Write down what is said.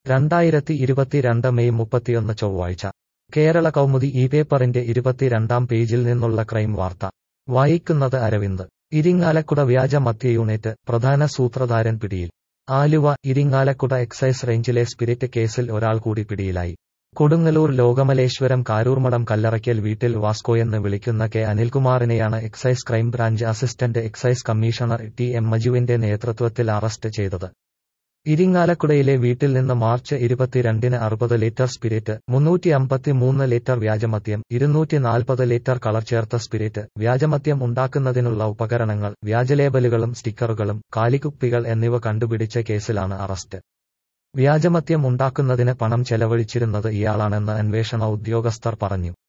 രണ്ടായിരത്തി ഇരുപത്തിരണ്ട് മെയ് മുപ്പത്തിയൊന്ന് ചൊവ്വാഴ്ച കേരള കൗമുദി ഈ പേപ്പറിന്റെ ഇരുപത്തിരണ്ടാം പേജിൽ നിന്നുള്ള ക്രൈം വാർത്ത വായിക്കുന്നത് അരവിന്ദ് ഇരിങ്ങാലക്കുട വ്യാജ മദ്യ യൂണിറ്റ് പ്രധാന സൂത്രധാരൻ പിടിയിൽ ആലുവ ഇരിങ്ങാലക്കുട എക്സൈസ് റേഞ്ചിലെ സ്പിരിറ്റ് കേസിൽ ഒരാൾ കൂടി പിടിയിലായി കൊടുങ്ങല്ലൂർ ലോകമലേശ്വരം കാരൂർമഠം കല്ലറയ്ക്കൽ വീട്ടിൽ വാസ്കോയെന്ന് വിളിക്കുന്ന കെ അനിൽകുമാറിനെയാണ് excise crime branch assistant excise commissioner T M മജുവിന്റെ നേതൃത്വത്തിൽ അറസ്റ്റ് ചെയ്തത് ഇരിങ്ങാലക്കുടയിലെ വീട്ടിൽ നിന്ന് മാർച്ച് ഇരുപത്തിരണ്ടിന് അറുപത് ലിറ്റർ സ്പിരിറ്റ് മുന്നൂറ്റി അമ്പത്തിമൂന്ന് ലിറ്റർ വ്യാജമദ്യം ഇരുന്നൂറ്റി നാൽപ്പത് ലിറ്റർ കളർ ചേർത്ത സ്പിരിറ്റ് വ്യാജമദ്യം ഉണ്ടാക്കുന്നതിനുള്ള ഉപകരണങ്ങൾ വ്യാജലേബലുകളും സ്റ്റിക്കറുകളും കാലിക്കുപ്പികൾ എന്നിവ കണ്ടുപിടിച്ച കേസിലാണ് അറസ്റ്റ് വ്യാജമദ്യം ഉണ്ടാക്കുന്നതിന് പണം ചെലവഴിച്ചിരുന്നത് ഇയാളാണെന്ന് അന്വേഷണ ഉദ്യോഗസ്ഥർ പറഞ്ഞു